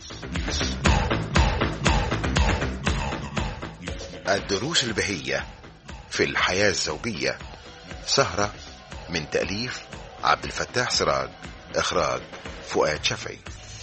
الدروس البهية في الحياة الزوجية سهرة من تأليف عبد الفتاح سراج إخراج فؤاد شفعي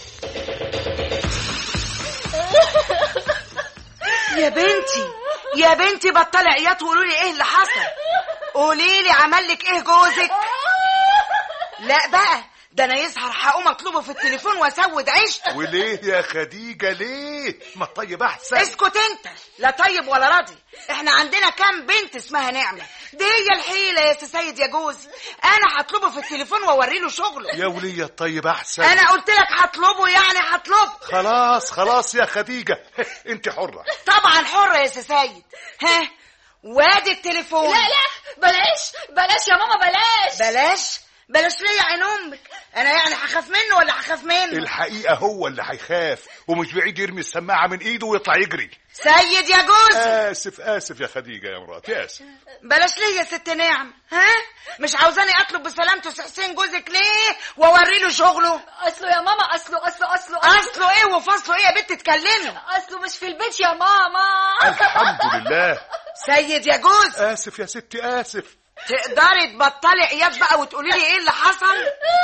يا بنتي يا بنتي بطلي عياط وقولوا لي ايه اللي حصل قولي لي عمل لك ايه جوزك لا بقى ده انا يظهر هقوم اطلبه في التليفون واسود عيشته وليه يا خديجة ليه ما طيب احسن اسكت انت لا طيب ولا راضي احنا عندنا كام بنت اسمها نعمة دي هي الحيلة يا سي سيد يا جوزي انا هطلبه في التليفون واوري له شغله يا ولية الطيب احسن انا قلت لك هطلبه يعني هطلبه خلاص خلاص يا خديجة انت حرة طبعا حرة يا سي سيد ها وادي التليفون لا لا بلاش بلاش يا ماما بلاش بلاش بلاش ليه يا عين امك انا يعني هخاف منه ولا هخاف منه الحقيقة هو اللي هيخاف ومش بعيد يرمي السماعة من ايده ويطلع يجري سيد يا جوزي اسف اسف يا خديجة يا مراتي اسف بلاش ليه يا ست نعم ها مش عاوزاني اطلب بسلامته سي حسين جوزك ليه واوري له شغله اصله يا ماما اصله اصله اصله اصله ايه وفصله ايه يا بنت اتكلمي اصله مش في البيت يا ماما الحمد لله سيد يا جوز اسف يا ستي اسف تقدري تبطلي عياط بقى وتقولي لي ايه اللي حصل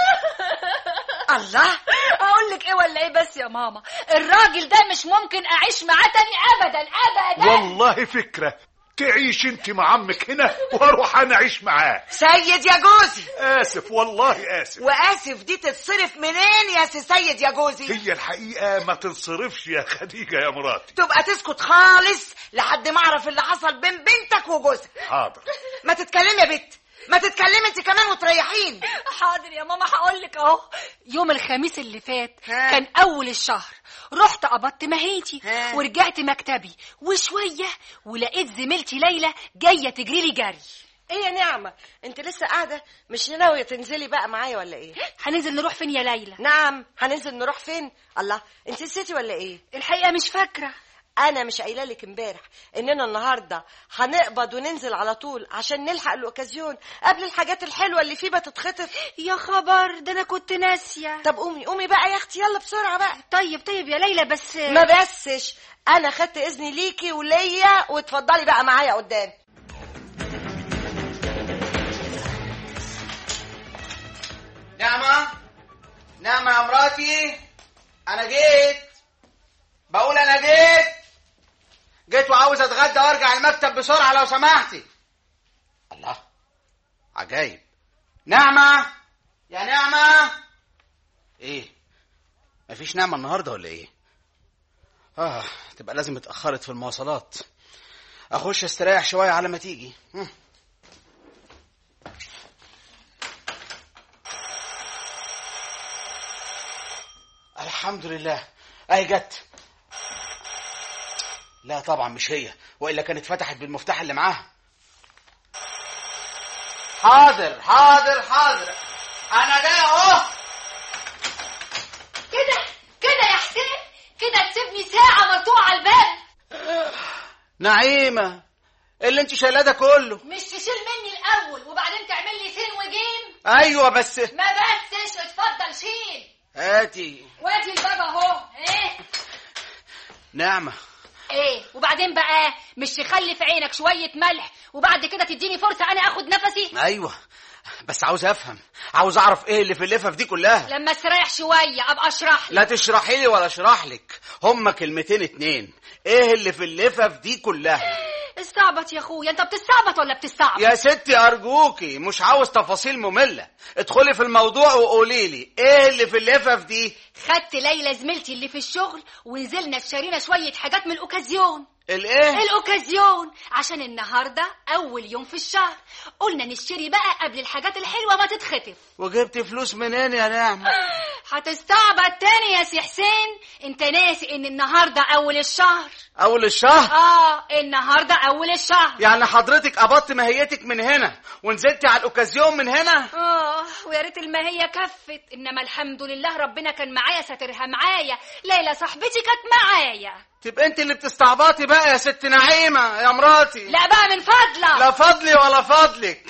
الله اقول لك ايه ولا ايه بس يا ماما الراجل ده مش ممكن اعيش معاه تاني ابدا ابدا والله فكرة تعيش انت مع عمك هنا واروح انا اعيش معاه سيد يا جوزي اسف والله اسف واسف دي تتصرف منين يا سي سيد يا جوزي هي الحقيقة ما تنصرفش يا خديجة يا مراتي تبقى تسكت خالص لحد ما اعرف اللي حصل بين بنتك وجوزك حاضر ما تتكلمي يا بت ما تتكلمي انت كمان وتريحيني حاضر يا ماما هقول لك اهو يوم الخميس اللي فات ها. كان اول الشهر رحت قبضت مهيتي ها. ورجعت مكتبي وشويه ولقيت زميلتي ليلى جايه تجري لي جري ايه يا نعمة انت لسه قاعدة مش ناوية تنزلي بقى معايا ولا ايه هننزل نروح فين يا ليلى نعم هننزل نروح فين الله انت نسيتي ولا ايه الحقيقه مش فاكره انا مش قايله لك امبارح اننا النهارده هنقبض وننزل على طول عشان نلحق الاوكازيون قبل الحاجات الحلوه اللي فيه بتتخطف يا خبر ده انا كنت ناسيه طب قومي قومي بقى يا اختي يلا بسرعه بقى طيب طيب يا ليلى بس ما بسش انا خدت اذني ليكي وليا واتفضلي بقى معايا قدام نعمة نعمة يا مراتي أنا جيت بقول أنا جيت جيت وعاوز أتغدى وأرجع المكتب بسرعة لو سمحتي الله عجايب نعمة يا نعمة إيه مفيش نعمة النهاردة ولا إيه آه تبقى لازم اتأخرت في المواصلات أخش استريح شوية على ما تيجي هم. الحمد لله اهي جت لا طبعا مش هي والا كانت فتحت بالمفتاح اللي معاها حاضر حاضر حاضر انا جاي اهو كده كده يا حسين كده تسيبني ساعه مرتوعه على الباب نعيمه اللي انت شايلاه ده كله مش تشيل مني الاول وبعدين تعمل لي سين وجيم ايوه بس ما بسش اتفضل شيل هاتي وادي الباب اهو ايه نعمه ايه وبعدين بقى مش تخلي في عينك شويه ملح وبعد كده تديني فرصه انا اخد نفسي ايوه بس عاوز افهم عاوز اعرف ايه اللي في اللفف دي كلها لما استريح شويه ابقى اشرح لك لا تشرحي لي ولا اشرح لك هما كلمتين اتنين ايه اللي في اللفف دي كلها استعبط يا اخويا انت بتستعبط ولا بتستعبط يا ستي ارجوكي مش عاوز تفاصيل ممله ادخلي في الموضوع وقولي لي ايه اللي في اللفف دي خدت ليلى زميلتي اللي في الشغل ونزلنا اشترينا شويه حاجات من الاوكازيون الايه الاوكازيون عشان النهارده اول يوم في الشهر قلنا نشتري بقى قبل الحاجات الحلوه ما تتخطف وجبت فلوس منين يا نعمه هتستعبط تاني يا سي حسين انت ناسي ان النهارده اول الشهر اول الشهر اه النهارده اول الشهر يعني حضرتك قبضت ماهيتك من هنا ونزلتي على الاوكازيون من هنا اه ويا ريت الماهيه كفت انما الحمد لله ربنا كان معايا ساترها معايا ليلى صاحبتي كانت معايا تبقى انت اللي بتستعبطي بقى يا ست نعيمه يا مراتي لا بقى من فضلك لا فضلي ولا فضلك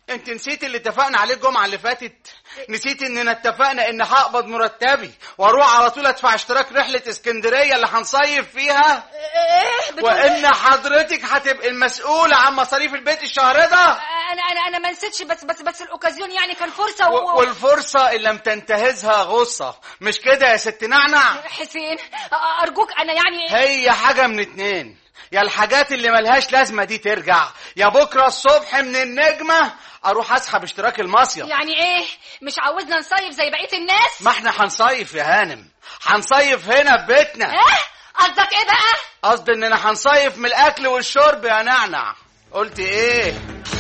انت نسيت اللي اتفقنا عليه الجمعه اللي فاتت نسيت اننا اتفقنا ان هقبض مرتبي واروح على طول ادفع اشتراك رحله اسكندريه اللي هنصيف فيها ايه بتقول وان حضرتك هتبقى المسؤوله عن مصاريف البيت الشهر ده انا انا انا ما نسيتش بس بس بس الاوكازيون يعني كان فرصه و- و... والفرصه اللي لم تنتهزها غصه مش كده يا ست نعنع حسين أ- ارجوك انا يعني هي حاجه من اتنين يا الحاجات اللي ملهاش لازمه دي ترجع يا بكره الصبح من النجمه اروح اسحب اشتراك المصيف يعني ايه مش عاوزنا نصيف زي بقيه الناس ما احنا هنصيف يا هانم هنصيف هنا في بيتنا ايه قصدك ايه بقى قصدي اننا هنصيف من الاكل والشرب يا نعنع قلت ايه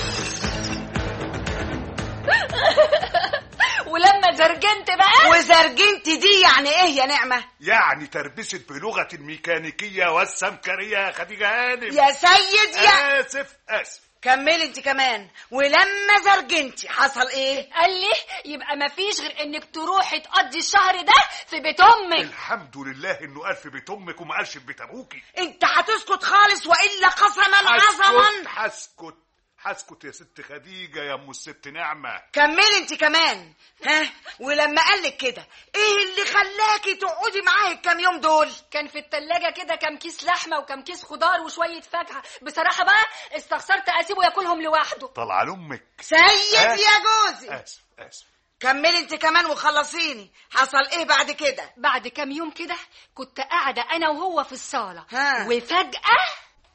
ولما زرجنت بقى وزرجنت دي يعني ايه يا نعمة يعني تربست بلغة الميكانيكية والسمكرية يا خديجة هانم يا سيد يا آسف آسف كملي انت كمان ولما زرجنتي حصل ايه قال لي يبقى ما فيش غير انك تروحي تقضي الشهر ده في بيت امك الحمد لله انه قال في بيت امك وما قالش في بيت ابوكي انت هتسكت خالص والا قسما عظما هسكت هسكت هسكت يا ست خديجة يا ام الست نعمة كملي انت كمان ها ولما قالك كده ايه اللي خلاكي تقعدي معاه الكام يوم دول كان في التلاجة كده كام كيس لحمة وكام كيس خضار وشوية فاكهة بصراحة بقى استخسرت أسيبه ياكلهم لوحده طلع لامك سيد آسف. يا جوزي اسف اسف كملي انت كمان وخلصيني حصل ايه بعد كده بعد كام يوم كده كنت قاعدة أنا وهو في الصالة ها. وفجأة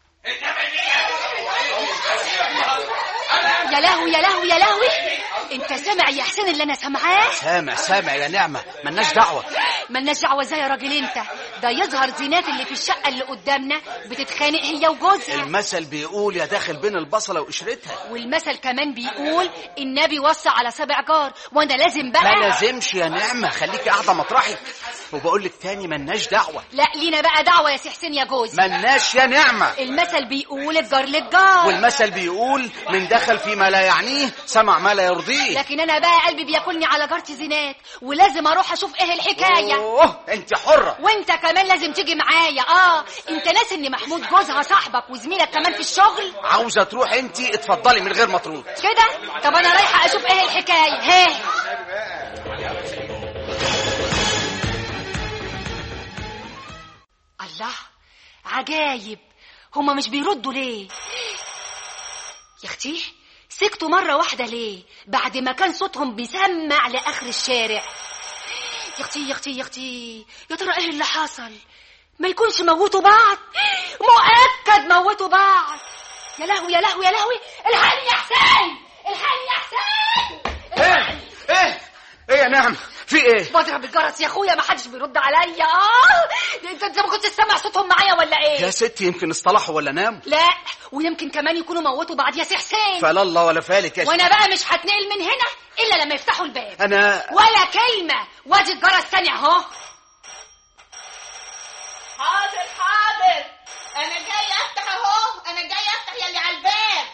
يا لهوي يا لهوي يا لهوي انت سامع يا حسين اللي انا سامعاه سامع سامع يا نعمه ملناش دعوه ملناش دعوه ازاي يا راجل انت ده يظهر زينات اللي في الشقه اللي قدامنا بتتخانق هي وجوزها المثل بيقول يا داخل بين البصله وقشرتها والمثل كمان بيقول النبي وصى على سبع جار وانا لازم ما بقى لازمش يا نعمه خليكي قاعده مطرحك وبقول لك تاني ملناش دعوه لا لينا بقى دعوه يا سي حسين يا جوز ملناش يا نعمه المثل بيقول الجار للجار والمثل بيقول من دخل فيما لا يعنيه سمع ما لا يرضيه لكن انا بقى قلبي بياكلني على جارتي زينات ولازم اروح اشوف ايه الحكايه اوه انت حره وانت كمان لازم تيجي معايا اه انت ناسي ان محمود جوزها صاحبك وزميلك كمان في الشغل عاوزه تروح انت اتفضلي من غير ما تروح كده طب انا رايحه اشوف ايه الحكايه ها الله عجايب هما مش بيردوا ليه يا اختي سكتوا مره واحده ليه بعد ما كان صوتهم بيسمع لاخر الشارع يا اختي يا اختي يا اختي يا ترى ايه اللي حصل ما يكونش موتوا بعض مؤكد موتوا بعض يا لهوي يا لهوي يا لهوي الحقني يا حسين الحقني يا حسين ايه ايه ايه يا نعمه في ايه بضرب الجرس يا اخويا ما حدش بيرد عليا اه انت انت ما كنتش سامع صوتهم معايا ولا يا ايه ستي يمكن اصطلحوا ولا ناموا لا ويمكن كمان يكونوا موتوا بعض يا سي حسين فلا الله ولا فالك يا ستي. وانا بقى مش هتنقل من هنا الا لما يفتحوا الباب انا ولا كلمه وادي الجرس تاني اهو حاضر حاضر انا جاي افتح اهو انا جاي افتح يلي على الباب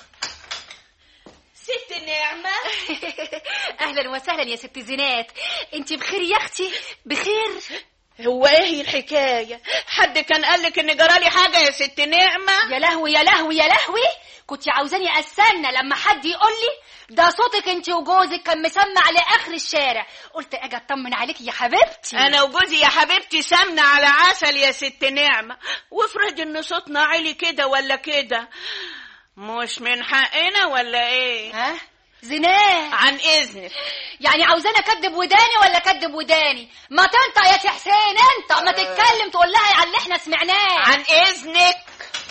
ست النعمة اهلا وسهلا يا ست زينات انت بخير يا اختي بخير هو ايه الحكاية حد كان قالك ان جرالي حاجة يا ست نعمة يا لهوي يا لهوي يا لهوي كنت عاوزاني استنى لما حد يقول لي ده صوتك انت وجوزك كان مسمع لاخر الشارع قلت اجي اطمن عليك يا حبيبتي انا وجوزي يا حبيبتي سمنة على عسل يا ست نعمة وافرض ان صوتنا عالي كده ولا كده مش من حقنا ولا ايه ها زينات عن اذنك يعني عاوزاني اكدب وداني ولا اكدب وداني ما تنطق يا سي حسين انت ما تتكلم تقول لها على اللي احنا سمعناه عن اذنك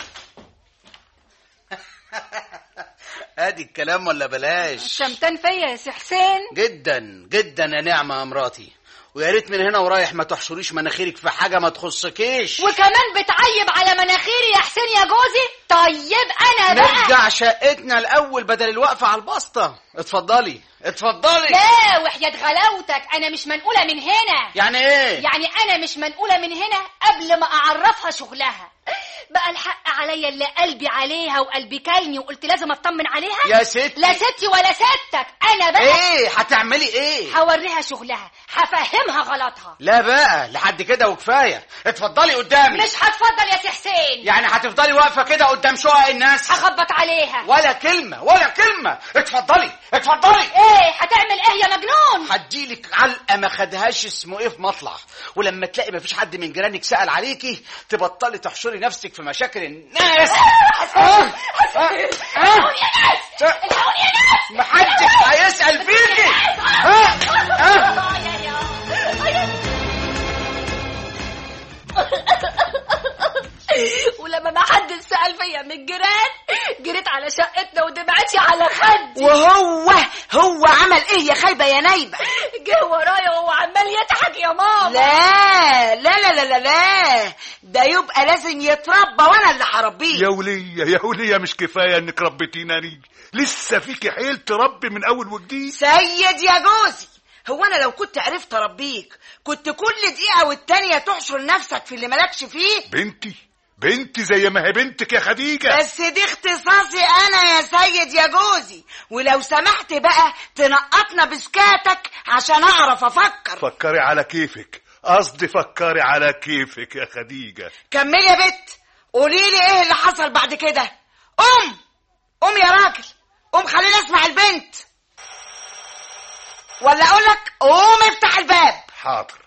ادي الكلام ولا بلاش شمتان فيا يا سي حسين جدا جدا يا نعمه يا مراتي ويا ريت من هنا ورايح ما تحشريش مناخيرك في حاجه ما تخصكيش وكمان بتعيب على مناخيري يا حسين يا جوزي طيب انا بقى نرجع شقتنا الاول بدل الوقفه على البسطه اتفضلي اتفضلي لا وحياة غلاوتك انا مش منقولة من هنا يعني ايه يعني انا مش منقولة من هنا قبل ما اعرفها شغلها بقى الحق عليا اللي قلبي عليها وقلبي كايني وقلت لازم اطمن عليها يا ستي لا ستي ولا ستك انا بقى ايه هتعملي ايه هوريها شغلها هفهمها غلطها لا بقى لحد كده وكفايه اتفضلي قدامي مش هتفضل يا سي حسين يعني هتفضلي واقفه كده قدام شقق الناس هخبط عليها ولا كلمه ولا كلمه اتفضلي اتفضلي ايه هتعمل ايه يا مجنون هديلك علقه ما خدهاش اسمه ايه في مطلع ولما تلاقي مفيش حد من جيرانك سأل عليكي تبطلي تحشري نفسك في مشاكل الناس آه، آه، آه. الحقوني يا ناس الحقوني يا ناس محدش هيسأل فيكي ها ها ولما ما حد سأل فيا من الجيران جريت على شقتنا ودمعتي على خدي وهو هو عمل ايه يا خايبه يا نايبه جه ورايا وهو عمال يضحك يا ماما لا لا لا لا لا لا ده يبقى لازم يتربى وانا اللي هربيه يا ولية يا ولية مش كفاية انك ربيتيني لسه فيكي حيل تربي من اول وجديد سيد يا جوزي هو انا لو كنت عرفت اربيك كنت كل دقيقه والتانيه تحشر نفسك في اللي مالكش فيه بنتي بنتي زي ما هي بنتك يا خديجة بس دي اختصاصي انا يا سيد يا جوزي ولو سمحت بقى تنقطنا بسكاتك عشان اعرف افكر فكري على كيفك قصدي فكري على كيفك يا خديجة كملي يا بت قولي لي ايه اللي حصل بعد كده قوم قوم يا راجل قوم خليني اسمع البنت ولا اقول لك قوم افتح الباب حاضر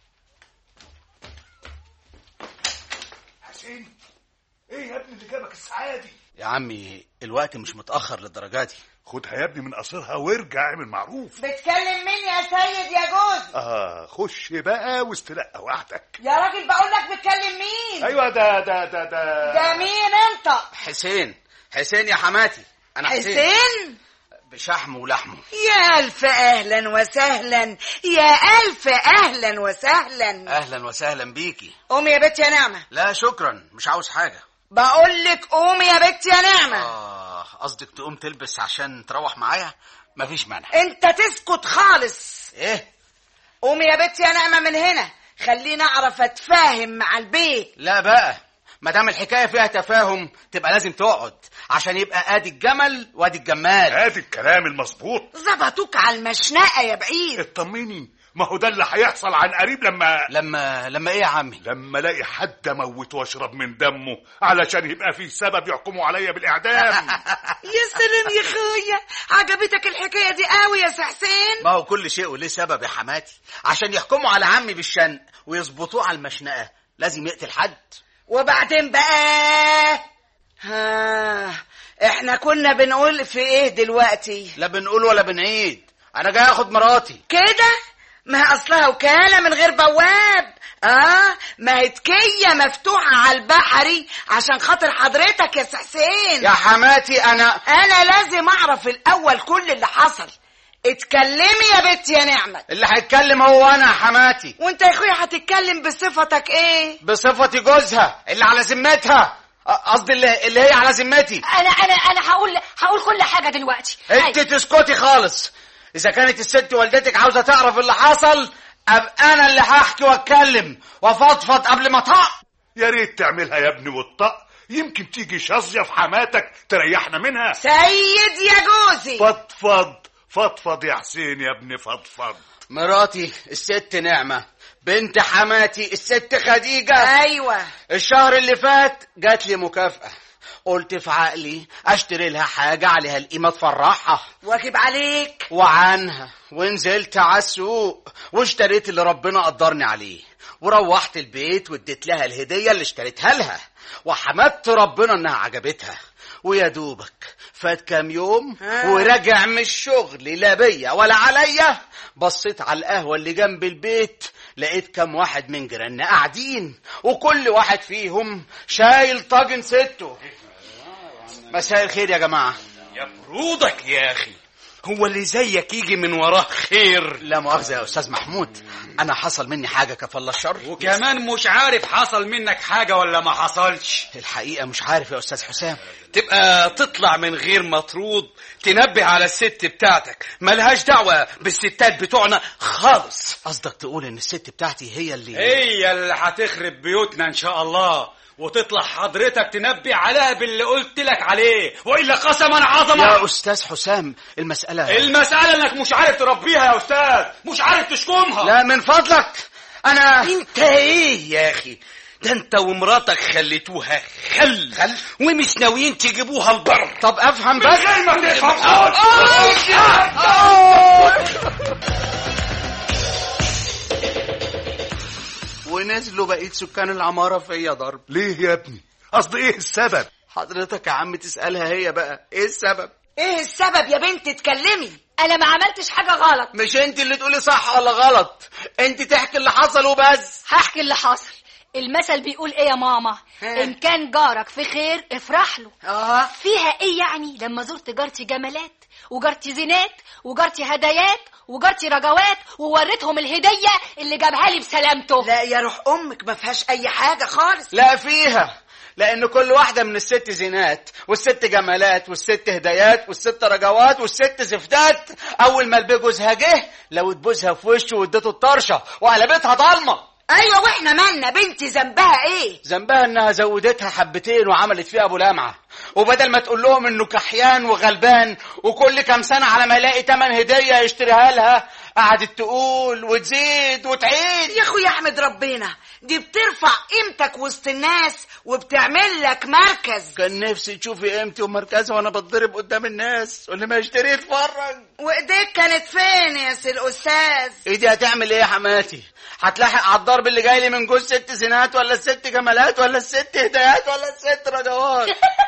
حسين ايه يا ابني اللي جابك الساعة دي يا عمي الوقت مش متأخر للدرجة دي خدها يا ابني من قصرها وارجع اعمل معروف بتكلم مين يا سيد يا جوزي اه خش بقى واستلقى وحدك يا راجل بقول لك بتكلم مين ايوه ده ده ده ده ده مين انت حسين حسين يا حماتي انا حسين, حسين بشحمه ولحمه يا ألف أهلا وسهلا يا ألف أهلا وسهلا اهلا وسهلا بيكي قومي يا بت يا نعمة لا شكرا مش عاوز حاجة بقول لك قومي يا بت يا نعمة اه قصدك تقوم تلبس عشان تروح معايا مفيش مانع انت تسكت خالص ايه قومي يا بت يا نعمة من هنا خليني أعرف أتفاهم مع البيت لا بقى ما دام الحكايه فيها تفاهم تبقى لازم تقعد عشان يبقى ادي الجمل وادي الجمال ادي الكلام المظبوط ظبطوك على المشنقة يا بعيد اطمني ما هو ده اللي هيحصل عن قريب لما لما لما ايه يا عمي لما الاقي حد اموت واشرب من دمه علشان يبقى فيه سبب يحكموا عليا بالاعدام يا سلام يا خويا عجبتك الحكاية دي قوي يا سي حسين ما هو كل شيء وليه سبب يا حماتي عشان يحكموا على عمي بالشنق ويظبطوه على المشنقه لازم يقتل حد وبعدين بقى ها احنا كنا بنقول في ايه دلوقتي لا بنقول ولا بنعيد انا جاي اخد مراتي كده ما هي اصلها وكالة من غير بواب اه ما هي تكية مفتوحة على البحري عشان خاطر حضرتك يا سي حسين يا حماتي انا انا لازم اعرف الاول كل اللي حصل اتكلمي يا بت يا نعمة اللي هيتكلم هو انا يا حماتي وانت يا اخويا هتتكلم بصفتك ايه بصفتي جوزها اللي على ذمتها قصدي اللي, اللي هي على ذمتي انا انا انا هقول هقول كل حاجه دلوقتي انت أيوة. تسكتي خالص اذا كانت الست والدتك عاوزه تعرف اللي حصل ابقى انا اللي هحكي واتكلم وافضفض قبل ما طق يا ريت تعملها يا ابني والطق يمكن تيجي شظيه في حماتك تريحنا منها سيد يا جوزي فضفض فضفض يا حسين يا ابني فضفض مراتي الست نعمه بنت حماتي الست خديجه ايوه الشهر اللي فات جات لي مكافاه قلت في عقلي اشتري لها حاجه عليها القيمه تفرحها واجب عليك وعنها ونزلت على السوق واشتريت اللي ربنا قدرني عليه وروحت البيت واديت لها الهدية اللي اشتريتها لها وحمدت ربنا انها عجبتها ويا دوبك فات كام يوم آه. وراجع من الشغل لا بيا ولا عليا بصيت على القهوة اللي جنب البيت لقيت كام واحد من جيراننا قاعدين وكل واحد فيهم شايل طاجن سته مساء الخير يا جماعة يا برودك يا اخي هو اللي زيك يجي من وراه خير لا مؤاخذة يا أستاذ محمود أنا حصل مني حاجة كفل الشر وكمان مش عارف حصل منك حاجة ولا ما حصلش الحقيقة مش عارف يا أستاذ حسام تبقى تطلع من غير مطرود تنبه على الست بتاعتك ملهاش دعوة بالستات بتوعنا خالص قصدك تقول إن الست بتاعتي هي اللي هي اللي هتخرب بيوتنا ان شاء الله وتطلع حضرتك تنبه عليها باللي قلت لك عليه والا قسما عظما يا استاذ حسام المساله المسألة انك مش عارف تربيها يا استاذ مش عارف تشكمها لا من فضلك انا انت ايه يا اخي ده انت ومراتك خليتوها خل خل ومش ناويين تجيبوها البر طب افهم بس غير ما تفهم ونزلوا بقيه سكان العماره فيا ضرب ليه يا ابني قصدي ايه السبب حضرتك يا عم تسالها هي بقى ايه السبب ايه السبب يا بنت اتكلمي انا ما عملتش حاجه غلط مش انت اللي تقولي صح ولا غلط انت تحكي اللي حصل وبس هحكي اللي حصل المثل بيقول ايه يا ماما ها. ان كان جارك في خير افرح له اه فيها ايه يعني لما زرت جارتي جمالات وجارتي زينات وجارتي هدايات وجارتي رجوات ووريتهم الهديه اللي جابها لي بسلامته لا يا روح امك ما فيهاش اي حاجه خالص لا فيها لان كل واحده من الست زينات والست جمالات والست هدايات والست رجوات والست زفتات اول ما البيه جوزها جه لو تبوسها في وشه واديته الطرشه وقلبتها ضلمه ايوه واحنا مالنا بنتي ذنبها ايه ذنبها انها زودتها حبتين وعملت فيها ابو لمعه وبدل ما تقول لهم انه كحيان وغلبان وكل كام سنه على ما يلاقي تمن هديه يشتريها لها قعدت تقول وتزيد وتعيد يا اخويا احمد ربنا دي بترفع قيمتك وسط الناس وبتعمل لك مركز كان نفسي تشوفي قيمتي ومركزها وانا بتضرب قدام الناس واللي ما يشتري يتفرج وايديك كانت فين يا سي الاستاذ ايدي هتعمل ايه يا حماتي هتلاحق على الضرب اللي جاي لي من جوز ست زينات ولا الست جمالات ولا الست هدايات ولا الست رجوات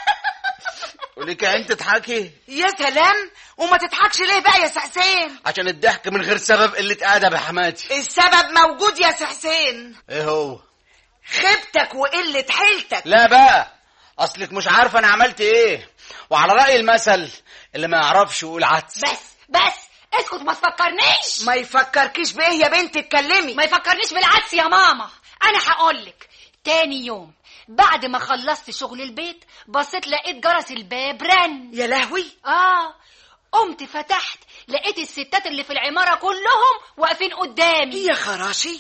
وليك عين تضحكي يا سلام وما تضحكش ليه بقى يا سي حسين عشان الضحك من غير سبب قلة أدب يا حماتي السبب موجود يا سي حسين ايه هو خيبتك وقلة حيلتك لا بقى اصلك مش عارفه انا عملت ايه وعلى رأي المثل اللي ما يعرفش يقول عدس بس بس اسكت ما تفكرنيش ما يفكركيش بايه يا بنت اتكلمي ما يفكرنيش بالعدس يا ماما انا هقولك تاني يوم بعد ما خلصت شغل البيت بصيت لقيت جرس الباب رن يا لهوي اه قمت فتحت لقيت الستات اللي في العمارة كلهم واقفين قدامي يا خراشي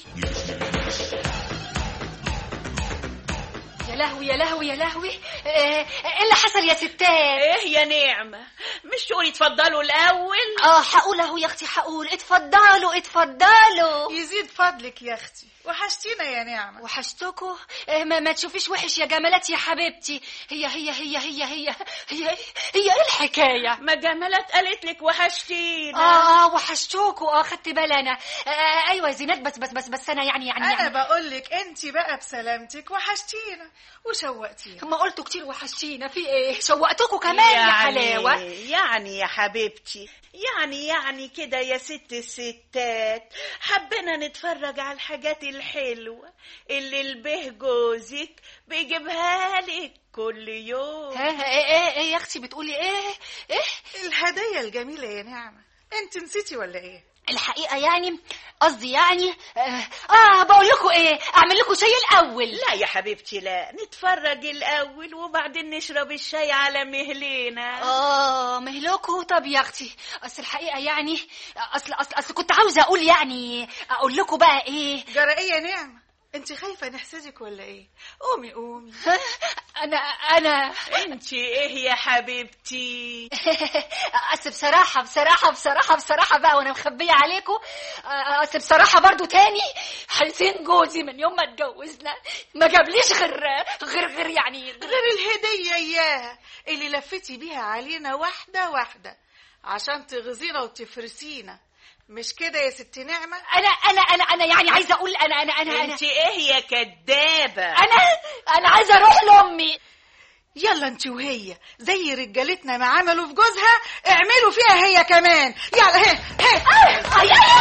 يا لهوي يا لهوي يا لهوي آه، ايه اللي حصل يا ستات ايه يا نعمة مش تقولي اتفضلوا الاول اه هقول اهو يا اختي هقول اتفضلوا اتفضلوا يزيد فضلك يا اختي وحشتينا يا نعمة وحشتكوا آه، ما, ما تشوفيش وحش يا جمالات يا حبيبتي هي هي هي هي هي هي هي ايه الحكايه ما جمالات قالت لك وحشتينا اه اه وحشتكوا اه خدت بالي انا آه ايوه يا زينات بس بس بس بس انا يعني يعني, انا يعني بقول لك انت بقى بسلامتك وحشتينا وشوقتينا ما قلتوا كتير وحشتينا في ايه شوقتكوا كمان يا حلاوه يعني يا حبيبتي يعني يعني كده يا ست الستات حبينا نتفرج على الحاجات الحلوة اللي البه جوزك بيجيبها لك كل يوم ها ايه ايه ايه يا اختي بتقولي ايه ايه الهدايا الجميلة يا نعمة انت نسيتي ولا ايه الحقيقه يعني قصدي يعني اه, آه بقول لكم ايه اعمل لكم شاي الاول لا يا حبيبتي لا نتفرج الأول وبعدين نشرب الشاي على مهلنا اه مهلكوا طب يا اختي اصل الحقيقه يعني اصل اصل اصل كنت عاوزه اقول يعني اقول لكم بقى ايه جرى ايه يا نعمة انت خايفة نحسدك ولا ايه قومي قومي انا انا انت ايه يا حبيبتي اصل بصراحه بصراحه بصراحه بصراحه بقى وانا مخبيه عليكم اصل بصراحه برضو تاني حسين جوزي من يوم ما اتجوزنا ما جابليش غير غير غير يعني غير الهدية اياها اللي لفتي بيها علينا واحدة واحدة عشان تغزينا وتفرسينا مش كده يا ست نعمة انا انا انا انا يعني عايزه اقول انا انا انا انا انت ايه يا كدابة انا انا عايزه اروح لامي يلا انت وهي زي رجالتنا ما عملوا في جوزها اعملوا فيها هي كمان يلا هي هي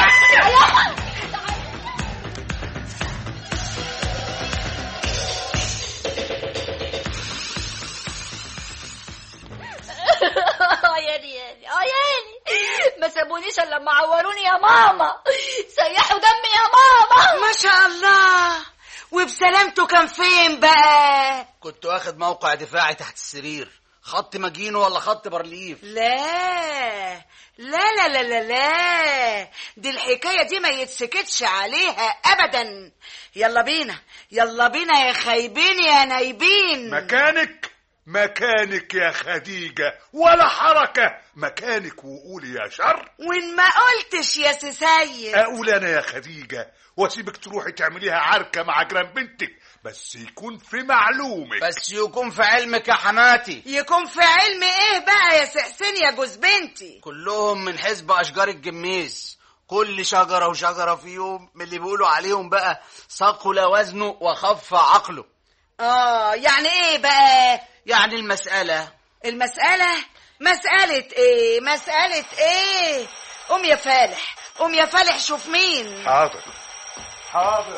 عياني يعني عياني ما سابونيش الا لما عوروني يا ماما سيحوا دمي يا ماما ما شاء الله وبسلامته كان فين بقى كنت واخد موقع دفاعي تحت السرير خط ماجينو ولا خط برليف لا لا لا لا لا لا دي الحكاية دي ما يتسكتش عليها أبدا يلا بينا يلا بينا يا خايبين يا نايبين مكانك مكانك يا خديجة ولا حركة مكانك وقولي يا شر وإن ما قلتش يا سي سيد أقول أنا يا خديجة وأسيبك تروحي تعمليها عركة مع جيران بنتك بس يكون في معلومك بس يكون في علمك يا حماتي يكون في علم إيه بقى يا سي حسين يا جوز بنتي كلهم من حزب اشجار الجميز كل شجره وشجره فيهم من اللي بيقولوا عليهم بقى ثقل وزنه وخف عقله آه يعني إيه بقى يعني المساله المسألة مسألة إيه مسألة إيه قوم يا فالح قوم يا فالح شوف مين حاضر حاضر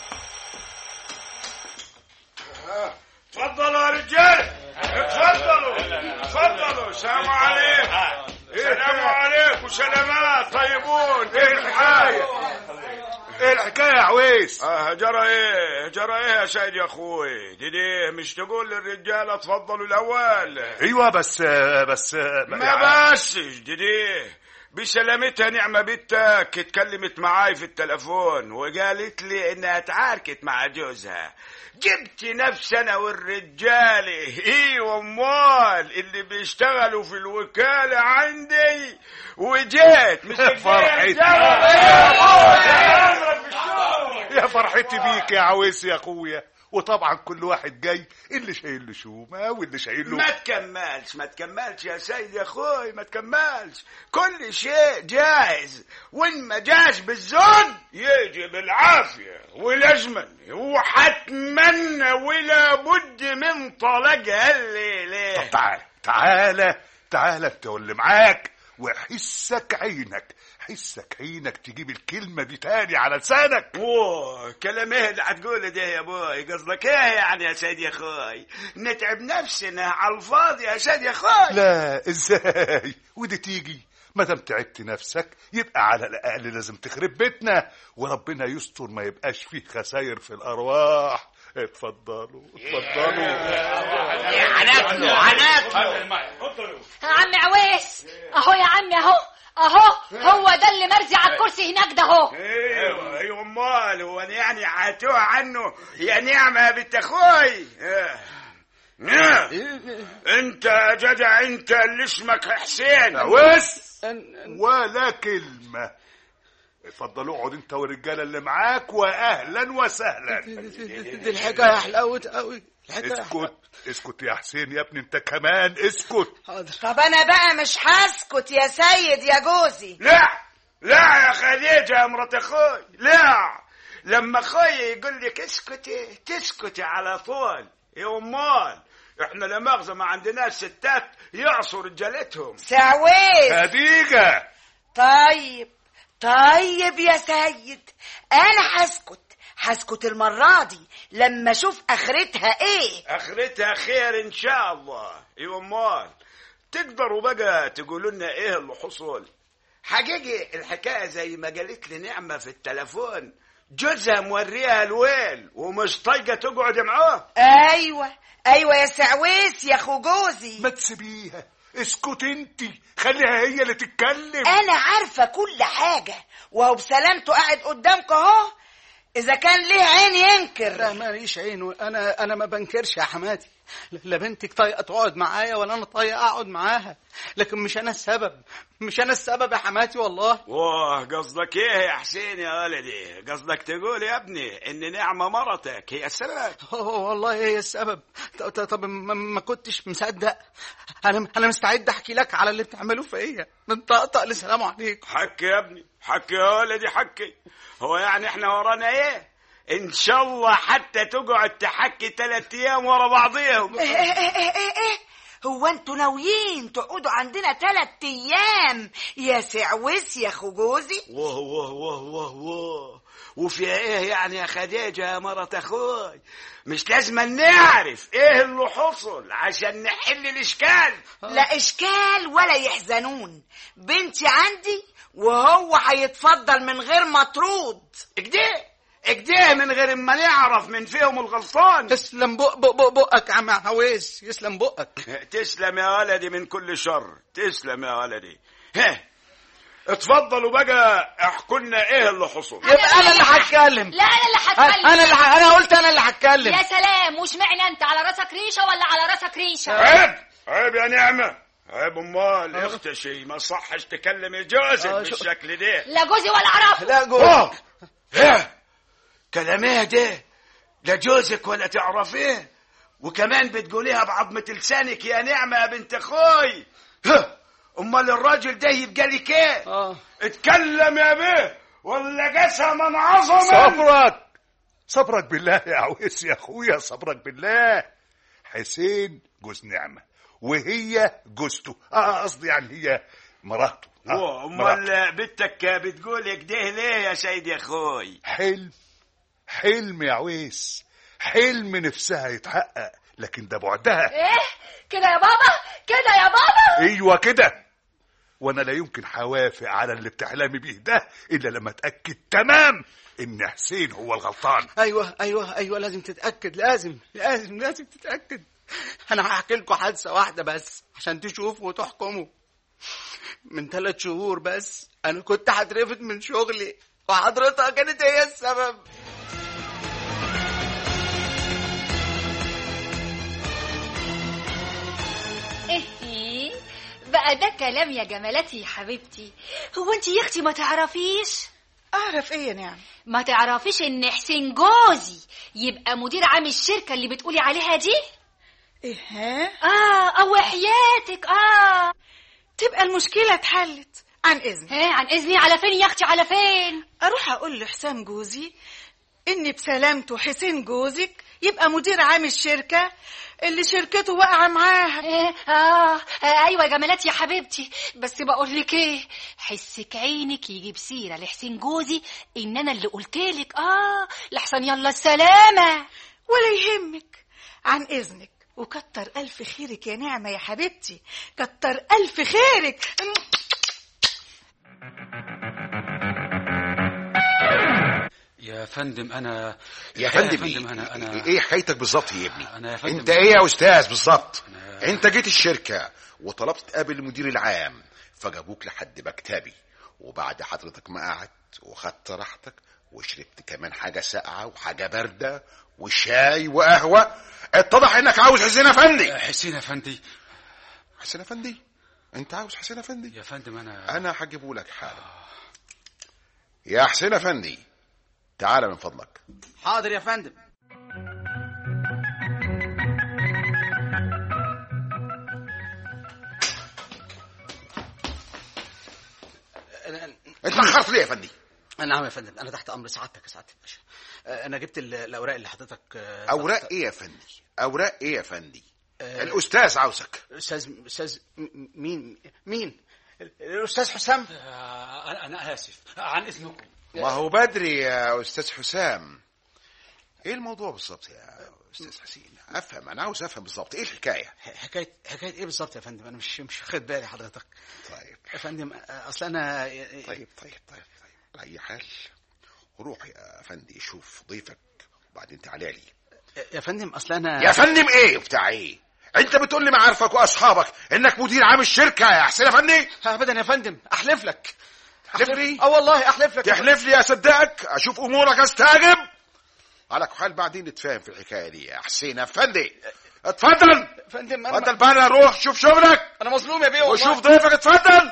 اتفضلوا يا رجال اتفضلوا اتفضلوا سلام عليكم سلام عليكم سلامات طيبون ايه الحكايه ايه الحكاية يا عويس اه جرى ايه جرى ايه يا سيد يا اخوي دي دي مش تقول للرجاله اتفضلوا الاول ايوه بس بس ما بسش دي دي بسلامتها نعمة بنتك اتكلمت معاي في التلفون وقالت لي انها اتعاركت مع جوزها جبت نفسي انا والرجالة ايوه امال اللي بيشتغلوا في الوكالة عندي وجيت مش فرحتي. يا فرحتي بيك يا عويس يا اخويا وطبعا كل واحد جاي اللي شايل له شومه واللي شايل له ما تكملش ما تكملش يا سيد يا اخوي ما تكملش كل شيء جاهز وان ما جاش بالزود يجي بالعافيه ولازما وحتما ولا بد من طلقها الليله طب تعال تعالى تعالى انت واللي معاك وحسك عينك حسك عينك تجيب الكلمة دي تاني على لسانك اوه كلام ايه اللي هتقوله ده يا بوي قصدك ايه يعني يا سيد يا اخوي نتعب نفسنا على الفاضي يا سيد يا اخوي لا ازاي ودي تيجي ما دام تعبت نفسك يبقى على الاقل لازم تخرب بيتنا وربنا يستر ما يبقاش فيه خساير في الارواح اتفضلوا اتفضلوا هناكله هناكله عم عويس اهو يا عمي اهو اهو هو ده اللي مرزي على الكرسي هناك ده اهو ايوه ايوه امال هو أنا يعني عاتوه عنه يا نعمه يا بنت اخوي آه. آه. انت يا جدع انت اللي اسمك حسين عويس ولا كلمة اتفضلوا اقعد انت والرجالة اللي معاك واهلا وسهلا دي الحكايه حلاوه قوي اسكت اسكت يا حسين يا ابني انت كمان اسكت طب أنا بقى مش هسكت يا سيد يا جوزي لا لا يا خديجه يا مرات اخوي لا لما اخوي يقول لك اسكتي تسكتي على طول يا امال احنا لا مؤاخذه ما عندناش ستات يعصوا رجالتهم سعويس خديجة طيب طيب يا سيد انا هسكت هسكت المرة دي لما اشوف اخرتها ايه اخرتها خير ان شاء الله يا امال تقدروا بقى تقولوا لنا ايه اللي حصل حقيقي الحكايه زي ما قالت لي نعمه في التلفون جوزها موريها الويل ومش طايقه تقعد معاه ايوه ايوه يا سعويس يا اخو جوزي ما تسيبيها اسكت انت خليها هي اللي تتكلم انا عارفة كل حاجة وهو بسلامته قاعد قدامك اهو اذا كان ليه عين ينكر لا ماليش عين انا انا ما بنكرش يا حماتي لا بنتك طايقه تقعد معايا ولا انا طايقه اقعد معاها لكن مش انا السبب مش انا السبب يا حماتي والله واه قصدك ايه يا حسين يا ولدي قصدك تقول يا ابني ان نعمه مرتك هي السبب أوه، والله هي السبب ط- ط- طب ما ما كنتش مصدق انا انا مستعد احكي لك على اللي بتعملوه فيا من طقطق لسلام عليكم حكي يا ابني حكي يا ولدي حكي هو يعني احنا ورانا ايه ان شاء الله حتى تقعد تحكي ثلاث ايام ورا بعضيهم ايه ايه ايه ايه ايه هو انتوا ناويين تقعدوا عندنا تلات ايام يا سعويس يا اخو جوزي واه واه واه واه واه وفي ايه يعني يا خديجة يا مرة اخوي مش لازم نعرف ايه اللي حصل عشان نحل الاشكال لا اشكال ولا يحزنون بنتي عندي وهو هيتفضل من غير مطرود اكده اكده من غير ما نعرف من فيهم الغلطان تسلم بق بق بق بقك يا عم عويس يسلم بقك تسلم يا ولدي من كل شر تسلم يا ولدي ها اتفضلوا بقى احكوا لنا ايه اللي حصل يبقى انا اللي هتكلم لا انا اللي هتكلم انا اللي ح- انا قلت انا اللي هتكلم يا سلام وش معنى انت على راسك ريشه ولا على راسك ريشه عيب عيب يا نعمة عيب امال اختشي ما صحش تكلمي جوزك آه، شو- بالشكل ده لا جوزي ولا اعرفه لا جو اه ها كلام ايه ده لا جوزك ولا تعرفيه وكمان بتقوليها بعظمة لسانك يا نعمة يا بنت اخوي ها امال الراجل ده يبقى لك ايه اه اتكلم يا بيه ولا قسما عظما صبرك صبرك بالله يا عويس يا اخويا صبرك بالله حسين جوز نعمة وهي جوزته اه قصدي يعني هي مراته آه، مراته. امال بنتك بتقول كده ليه يا سيدي يا اخوي حلم حلم يا عويس حلم نفسها يتحقق لكن ده بعدها ايه كده يا بابا كده يا بابا ايوه كده وانا لا يمكن هوافق على اللي بتحلمي بيه ده الا لما اتاكد تمام ان حسين هو الغلطان ايوه ايوه ايوه لازم تتاكد لازم لازم لازم تتاكد انا هحكي لكم حادثه واحده بس عشان تشوفوا وتحكموا من ثلاث شهور بس انا كنت هترفد من شغلي وحضرتها كانت هي السبب ايه بقى ده كلام يا جمالتي يا حبيبتي هو انت يا اختي ما تعرفيش اعرف ايه يا نعم ما تعرفيش ان حسين جوزي يبقى مدير عام الشركه اللي بتقولي عليها دي ايه ها اه او حياتك اه تبقى المشكله اتحلت عن اذن ايه عن اذني على فين يا اختي على فين اروح اقول لحسام جوزي ان بسلامته حسين جوزك يبقى مدير عام الشركه اللي شركته واقعه معاها إيه؟ آه. اه ايوه يا جمالات يا حبيبتي بس بقول لك ايه حسك عينك يجيب سيره لحسين جوزي ان انا اللي قلت لك اه لحسن يلا السلامه ولا يهمك عن اذنك وكتر الف خيرك يا نعمه يا حبيبتي كتر الف خيرك يا فندم انا يا فندم يا فندم انا انا ايه حكايتك بالظبط يا ابني أنا يا فندم- انت ايه يا استاذ بالظبط أنا- انت جيت الشركه وطلبت تقابل المدير العام فجابوك لحد مكتبي وبعد حضرتك ما قعدت وخدت راحتك وشربت كمان حاجه ساقعه وحاجه بارده وشاي وقهوه اتضح انك عاوز حسين افندي حسين افندي حسين افندي انت عاوز حسين افندي يا فندم انا انا هجيبه لك حالا يا حسين افندي تعال من فضلك حاضر يا فندم انت اتاخرت ليه يا فندي نعم يا فندم انا تحت امر سعادتك يا سعاده الباشا آه، انا جبت ال- الاوراق اللي حضرتك آه، اوراق ايه يا فندي اوراق ايه يا فندي الاستاذ عاوزك استاذ استاذ م- مين مين الاستاذ حسام آه، انا انا اسف عن اذنكم ما هو بدري يا استاذ حسام ايه الموضوع بالظبط يا استاذ حسين افهم انا عاوز افهم بالظبط ايه الحكايه حكايه حكايه ايه بالظبط يا فندم انا مش مش واخد بالي حضرتك طيب يا فندم آه، اصل انا طيب طيب طيب طيب على اي حال روح يا فندي شوف ضيفك وبعدين تعالى لي يا فندم اصل انا يا فندم ايه بتاع ايه انت بتقول لي معارفك واصحابك انك مدير عام الشركه يا حسين افندي ابدا يا فندم احلف لك تحلف لي اه والله احلف لك تحلف لي اصدقك اشوف امورك استعجب على كل حال بعدين نتفاهم في الحكايه دي يا حسين افندي اتفضل يا فندم انا اتفضل بقى روح شوف شغلك انا مظلوم يا بيه والله وشوف ضيفك اتفضل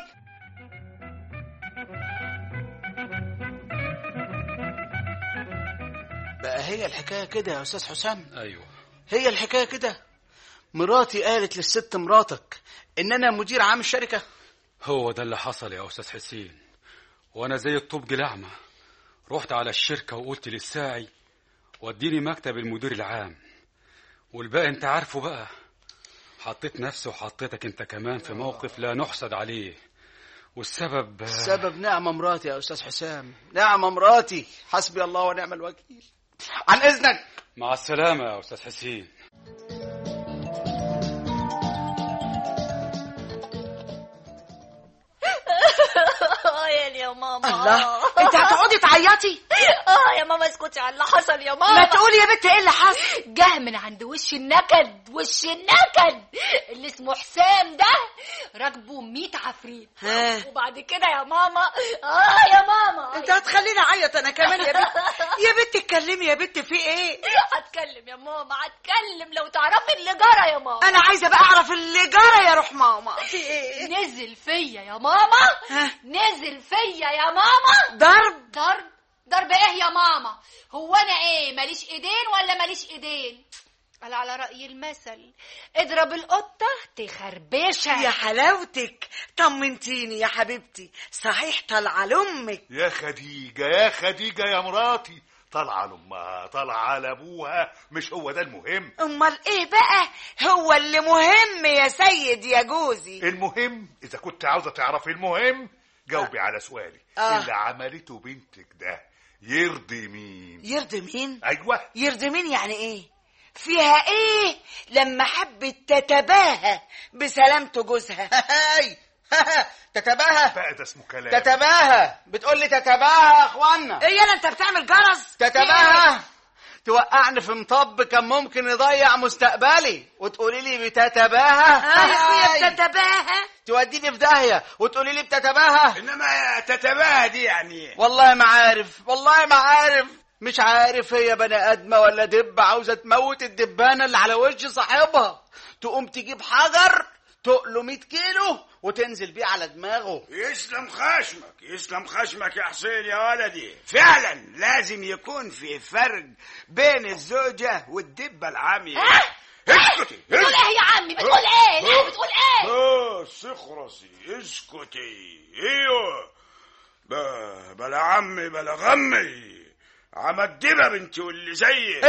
بقى هي الحكايه كده يا استاذ حسام ايوه هي الحكايه كده مراتي قالت للست مراتك ان انا مدير عام الشركه هو ده اللي حصل يا استاذ حسين وانا زي الطوب الاعمى رحت على الشركه وقلت للساعي وديني مكتب المدير العام والباقي انت عارفه بقى حطيت نفسي وحطيتك انت كمان في موقف لا نحسد عليه والسبب السبب نعمه مراتي يا استاذ حسام نعمه مراتي حسبي الله ونعم الوكيل عن اذنك مع السلامه يا استاذ حسين يا يا ماما الله انت هتقعدي تعيطي اه يا ماما اسكتي على اللي حصل يا ماما ما تقولي يا بنت ايه اللي حصل جه من عند وش النكد وش النكد اللي اسمه حسام ده راكبه 100 عفريت ها. وبعد كده يا ماما اه يا ماما انت هتخليني اعيط انا كمان يا بنت يا بنت اتكلمي يا بنت في ايه هتكلم يا ماما هتكلم لو تعرفي اللي جرى يا ماما انا عايزه بقى اعرف اللي جرى يا روح ماما في ايه نزل فيا يا ماما ها. نزل فيا يا ماما ضرب ضرب ضرب ايه يا ماما هو انا ايه ماليش ايدين ولا ماليش ايدين قال على رأي المثل اضرب القطة تخربشها يا حلاوتك طمنتيني يا حبيبتي صحيح طالعه لامك يا خديجة يا خديجة يا مراتي طالعة لأمها طالعة لأبوها مش هو ده المهم امال ايه بقى هو اللي مهم يا سيد يا جوزي المهم إذا كنت عاوزة تعرفي المهم جاوبي على سؤالي آه. اللي عملته بنتك ده يرضي مين يرضي مين أيوة يرضي مين يعني ايه فيها ايه لما حبت تتباهى بسلامته جوزها هاي تتباهى بقى ده اسمه كلام تتباهى بتقول لي تتباهى يا اخوانا ايه يالا انت بتعمل جرس تتباهى توقعني في مطب كان ممكن يضيع مستقبلي وتقولي لي بتتباهى اه يا هاي. اخويا بتتباهى توديني في داهيه وتقولي لي بتتباهى انما تتباهى دي يعني والله ما عارف والله ما عارف مش عارف هي بني ادمه ولا دب عاوزه تموت الدبانه اللي على وش صاحبها تقوم تجيب حجر تقله 100 كيلو وتنزل بيه على دماغه يسلم خشمك يسلم خشمك يا حسين يا ولدي فعلا لازم يكون في فرق بين الزوجة والدبة العامية اسكتي بتقول ايه يا عمي بتقول ايه لا بتقول ايه اه سخرسي اسكتي ايوه ب- بلا عمي بلا غمي عمدبة بنتي واللي زيك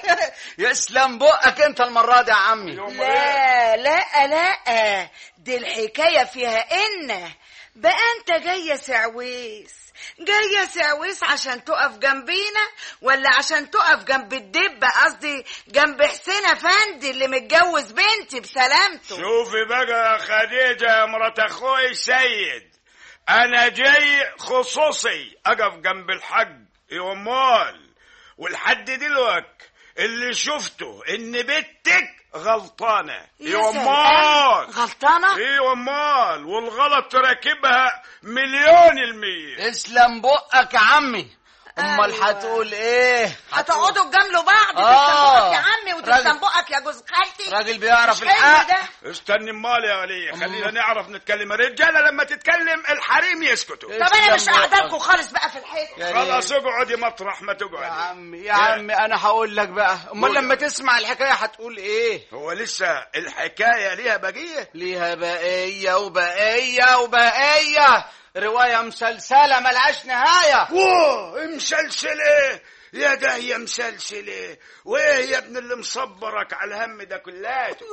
يسلم بقك انت المره دي يا عمي لا لا لا دي الحكاية فيها إن بقى أنت جاية سعويس جاية سعويس عشان تقف جنبينا ولا عشان تقف جنب الدبة قصدي جنب حسين أفندي اللي متجوز بنتي بسلامته شوفي بقى يا خديجة يا مرات اخوي السيد انا جاي خصوصي اقف جنب الحج يا امال ولحد دلوقت اللي شفته ان بنتك غلطانة يا امال غلطانة ايه امال والغلط راكبها مليون المية اسلم بقك يا عمي امال أيوة. هتقول ايه هتقعدوا تجاملوا بعض آه. تستنبقك يا عمي راجل- وتستنبقك يا جوز خالتي راجل بيعرف مش حلو الحق ده استني امال يا ولية خلينا نعرف نتكلم الرجالة لما تتكلم الحريم يسكتوا طب انا مش اسلم قاعده بقك. لكم خالص بقى في الحيط يا خلاص اقعدي مطرح ما يا تقعدي عمي يا عمي انا هقول لك بقى امال قول. لما تسمع الحكايه هتقول ايه هو لسه الحكاية ليها بقية ليها بقيه وبقيه وبقيه روايه مسلسله ملهاش نهايه واه مسلسلة يا ده يا مسلسلة وايه يا ابن اللي مصبرك على الهم ده كلاته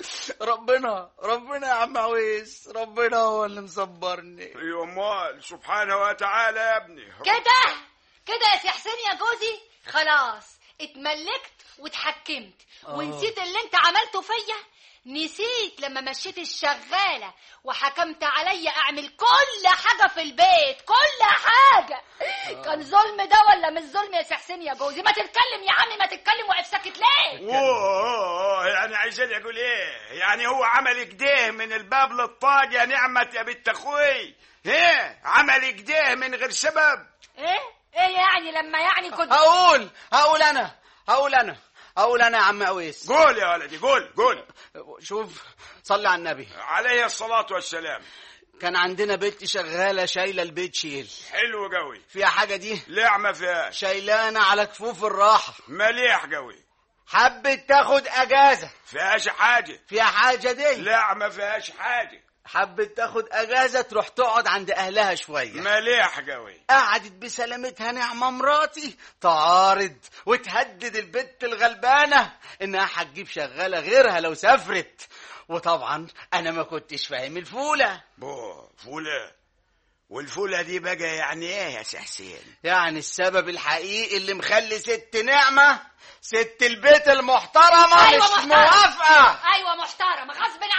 ربنا ربنا يا عم عويس ربنا هو اللي مصبرني يا امال سبحانه وتعالى يا ابني كده كده يا سي حسين يا جوزي خلاص اتملكت واتحكمت ونسيت اللي انت عملته فيا نسيت لما مشيت الشغالة وحكمت عليا اعمل كل حاجة في البيت كل حاجة كان ظلم ده ولا مش ظلم يا سي حسين يا جوزي ما تتكلم يا عمي ما تتكلم واقف ساكت ليه اوه يعني عايزين اقول ايه يعني هو عمل كده من الباب للطاق يا نعمة يا بنت اخوي ايه عمل كده من غير سبب ايه ايه يعني لما يعني كنت هقول هقول انا هقول انا هقول انا يا عم عويس قول يا ولدي قول قول شوف صلي على النبي عليه الصلاة والسلام كان عندنا بنت شغاله شايله البيت شيل حلو قوي فيها حاجه دي لا ما فيهاش شايلانا على كفوف الراحه مليح قوي حبت تاخد اجازه فيهاش حاجة فيها حاجه دي لا ما فيهاش حاجة حبت تاخد اجازه تروح تقعد عند اهلها شويه مليح قوي قعدت بسلامتها نعمة مراتي تعارض وتهدد البت الغلبانة إنها هتجيب شغالة غيرها لو سافرت وطبعا أنا ما كنتش فاهم الفولة بو فولة والفولة دي بقى يعني ايه يا سي حسين يعني السبب الحقيقي اللي مخلي ست نعمة ست البيت المحترمة أيوة مش محترم. موافقة ايوه محترم غصب عنك مش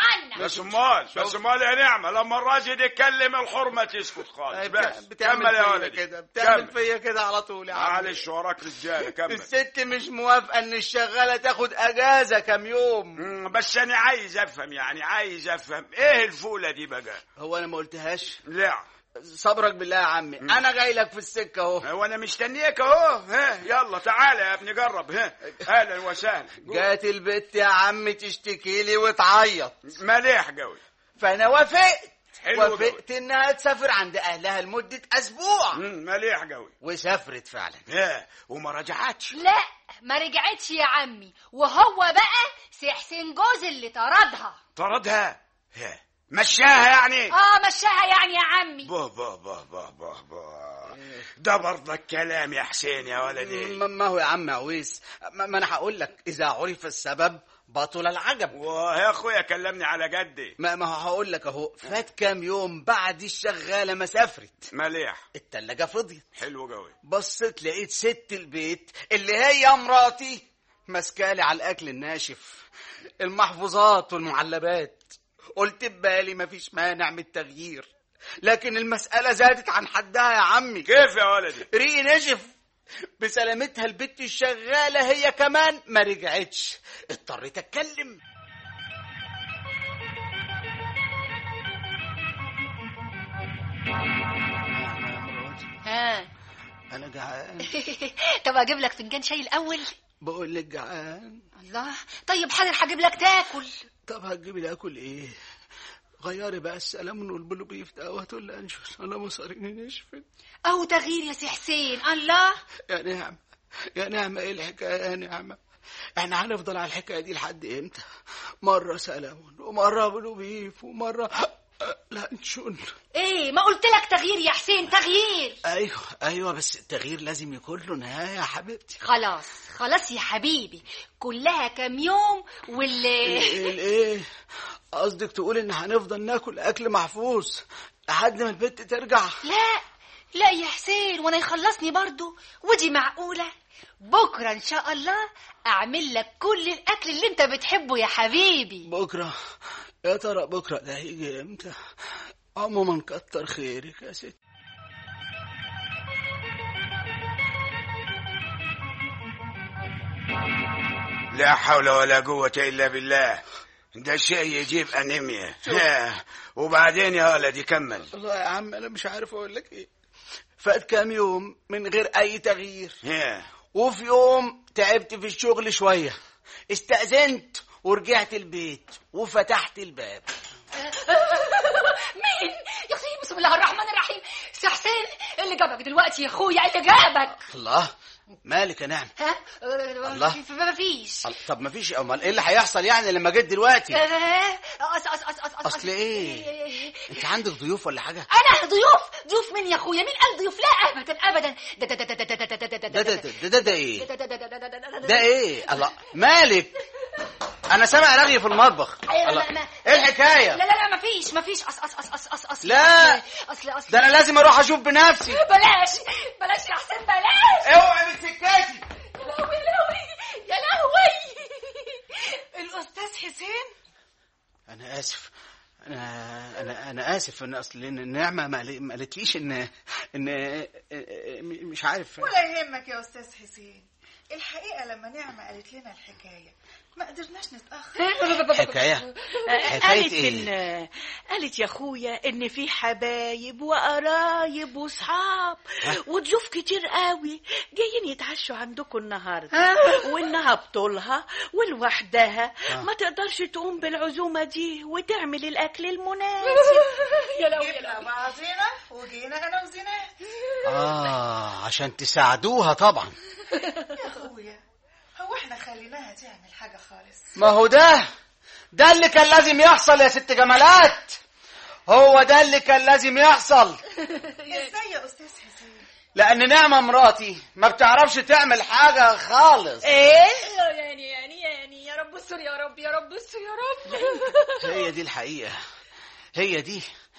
بس امال بس امال يا نعمه لما الراجل يتكلم الحرمه تسكت خالص أي بس بتعمل كمل يا فيا ولدي كده بتعمل كمل. فيا كده على طول يا عم معلش وراك رجاله كمل الست مش موافقه ان الشغاله تاخد اجازه كام يوم مم، بس انا عايز افهم يعني عايز افهم ايه الفوله دي بقى هو انا ما قلتهاش لا صبرك بالله يا عمي انا جاي لك في السكه اهو وانا مستنيك اهو ها يلا تعالى يا ابني قرب ها اهلا وسهلا جات البت يا عم تشتكي لي وتعيط مليح قوي فانا وافقت حلو قوي. وافقت انها تسافر عند اهلها لمده اسبوع مليح قوي وسافرت فعلا ها وما رجعتش لا ما رجعتش يا عمي وهو بقى سي حسين جوز اللي طردها طردها ها مشاها يعني اه مشاها يعني يا عمي با با با با با با ده برضك كلام يا حسين يا ولدي ما ما هو يا عم عويس ما ما انا هقول لك اذا عرف السبب بطل العجب ويا اخويا كلمني على قدي ما ما هو هقول لك اهو فات كام يوم بعد الشغاله ما سافرت مليح التلاجة فضيت حلو قوي بصيت لقيت ست البيت اللي هي مراتي ماسكالي على الاكل الناشف المحفوظات والمعلبات قلت ببالي مفيش مانع من التغيير لكن المسألة زادت عن حدها يا عمي كيف يا ولدي ريقي نشف بسلامتها البت الشغالة هي كمان ما رجعتش اضطريت اتكلم ها انا جعان طب اجيب لك فنجان شاي الاول بقول لك جعان الله طيب حاضر هجيب لك تاكل طب هتجيبي لي اكل ايه غيري بقى السلامون والبلوبيف ده وهاتوا لي انشوس انا مصاريني نشفت او تغيير يا سي حسين الله يا نعمة يا نعمة ايه الحكاية يا نعمة احنا هنفضل على الحكاية دي لحد امتى مرة سلامون ومرة بلوبيف ومرة لانشون ايه ما قلت لك تغيير يا حسين تغيير ايوه ايوه بس التغيير لازم يكون له نهاية يا حبيبتي خلاص خلاص يا حبيبي كلها كام يوم واللي ايه ايه قصدك تقول ان هنفضل ناكل اكل محفوظ لحد ما البت ترجع لا لا يا حسين وانا يخلصني برضو ودي معقولة بكرة ان شاء الله اعمل لك كل الاكل اللي انت بتحبه يا حبيبي بكرة يا ترى بكرة ده هيجي امتى عموما كتر خيرك يا ست لا حول ولا قوة إلا بالله ده شيء يجيب أنيميا ها، وبعدين يا ولدي كمل والله يا عم انا مش عارف اقول لك ايه فات كام يوم من غير اي تغيير ها. وفي يوم تعبت في الشغل شوية استأذنت ورجعت البيت وفتحت الباب مين يا اخي بسم الله الرحمن الرحيم سي حسين اللي جابك دلوقتي يا اخويا اللي جابك الله مالك يا نعم ها الله. ما فيش طب ما فيش امال ايه اللي هيحصل يعني لما جيت دلوقتي أص أص أص أص اصل ايه انت عندك ضيوف ولا حاجه انا ضيوف ضيوف مين يا اخويا مين قال ضيوف لا ابدا ابدا ده ده ده ده ده ده ده ده ده ده ده, ده ايه ده ده ده ده ده ده ده ايه الله مالك انا سامع رغي في المطبخ أيوة، الله لا، ما- ايه الحكايه لا لا لا مفيش مفيش أص أص أص أص أص أص لا. أصل أصل ده انا لازم اروح اشوف بنفسي بلاش بلاش يا حسين بلاش اوعي من سكتي يا لهوي يا لهوي يا لهوي الأستاذ حسين انا اسف انا انا انا اسف ان اصل إن النعمه ما قال- ما قالتليش ان ان مش عارف ولا يهمك يا أستاذ حسين الحقيقة لما نعمة قالت لنا الحكاية ما قدرناش نتأخر حكايه حكايه قالت ايه ان قالت يا اخويا ان في حبايب وقرايب وصحاب وضيوف كتير قوي جايين يتعشوا عندكم النهارده وانها بطولها ولوحدها ما تقدرش تقوم بالعزومه دي وتعمل الاكل المناسب يا لهوي يا جبنا لهوي بعضنا وجينا أنا وزينات اه عشان تساعدوها طبعا يا أخويا هو احنا خليناها تعمل حاجة خالص ما هو ده ده اللي كان لازم يحصل يا ست جمالات هو ده اللي كان لازم يحصل ازاي يا أستاذ حسين لان نعمه مراتي ما بتعرفش تعمل حاجه خالص ايه يعني يعني يعني يا رب استر يا رب يا رب استر يا رب هي دي الحقيقه هي دي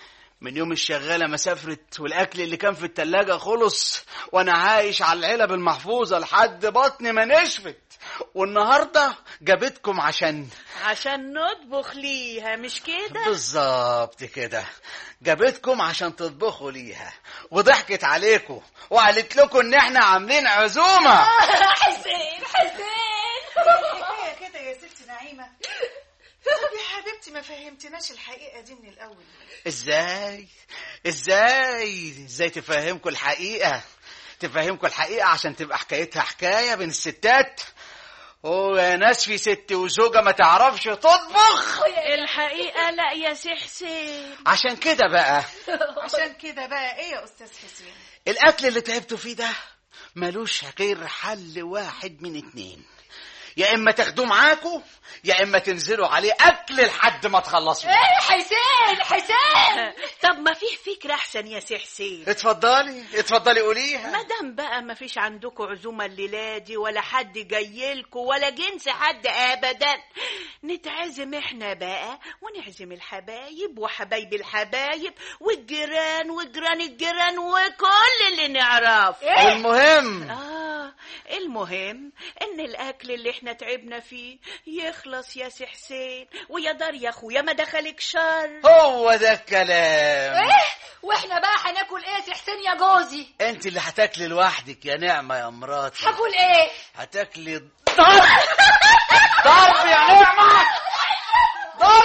من يوم الشغالة ما سافرت والأكل اللي كان في التلاجة خلص وأنا عايش على العلب المحفوظة لحد بطني ما نشفت والنهاردة جابتكم عشان عشان نطبخ ليها مش كده بالظبط كده جابتكم عشان تطبخوا ليها وضحكت عليكم وقالت لكم ان احنا عاملين عزومه حسين حسين كفايه كده يا ست نعيمه طب يا حبيبتي ما فهمتناش الحقيقه دي من الاول ازاي ازاي ازاي تفهمكم الحقيقه تفهمكم الحقيقه عشان تبقى حكايتها حكايه بين الستات هو يا ناس في ست وزوجه ما تعرفش تطبخ الحقيقة لا يا سي حسين عشان كده بقى عشان كده بقى ايه يا استاذ حسين الاكل اللي تعبتوا فيه ده ملوش غير حل واحد من اتنين يا اما تاخدوه معاكوا يا اما تنزلوا عليه اكل لحد ما تخلصوا ايه حسين حسين طب ما فيه فكرة أحسن يا سي حسين اتفضلي اتفضلي قوليها ما دام بقى ما فيش عندكم عزومة الليلة دي ولا حد جايلكم ولا جنس حد أبدا نتعزم احنا بقى ونعزم الحبايب وحبايب الحبايب والجيران وجيران الجيران وكل اللي نعرفه والمهم آه المهم إن الأكل اللي احنا تعبنا فيه يخلص يا سي حسين ويا دار يا أخويا ما دخلك شر هو ده الكلام ايه واحنا بقى هناكل ايه يا سي حسين يا جوزي انت اللي هتاكلي لوحدك يا نعمة يا مراتي هاكل ايه هتاكلي ضرب ضرب يا نعمة ضرب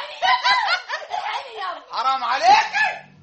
حرام عليك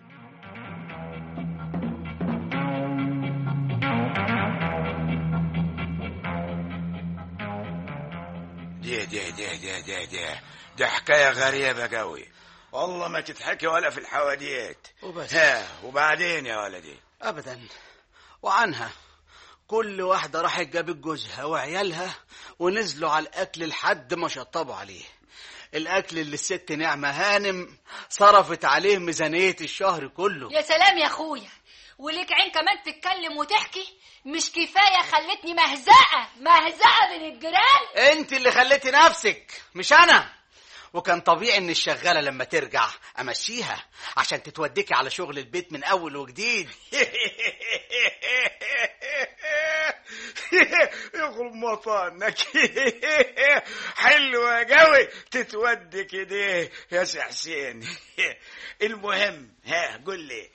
دي دي دي دي دي دي دي حكاية غريبة قوي والله ما تتحكي ولا في الحواديت وبس. ها وبعدين يا ولدي ابدا وعنها كل واحدة راحت جابت جوزها وعيالها ونزلوا على الأكل لحد ما شطبوا عليه الأكل اللي الست نعمة هانم صرفت عليه ميزانية الشهر كله يا سلام يا اخويا وليك عين كمان تتكلم وتحكي مش كفايه خلتني مهزقه مهزقه من الجيران انت اللي خليتي نفسك مش انا وكان طبيعي ان الشغاله لما ترجع امشيها عشان تتوديكي على شغل البيت من اول وجديد يخرب مطانك حلوة قوي تتودي كده يا سي حسين المهم ها قول لي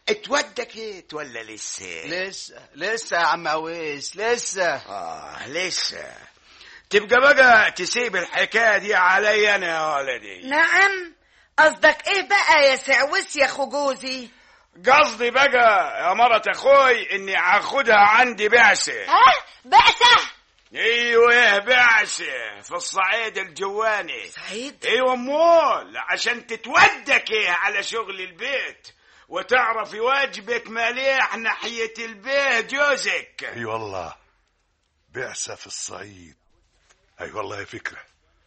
اتودكت ولا لسه لسه لسه يا عم اويس لسه اه لسه تبقى بقى تسيب الحكايه دي علي انا يا ولدي نعم قصدك ايه بقى يا سعوس يا اخو جوزي قصدي بقى يا مرة اخوي اني اخدها عندي بعثة ها بعثه ايوه بعثة في الصعيد الجواني سعيد ايوه مول عشان تتودكي على شغل البيت وتعرفي واجبك مليح ناحية البيت جوزك اي والله بعثة في الصعيد اي والله فكرة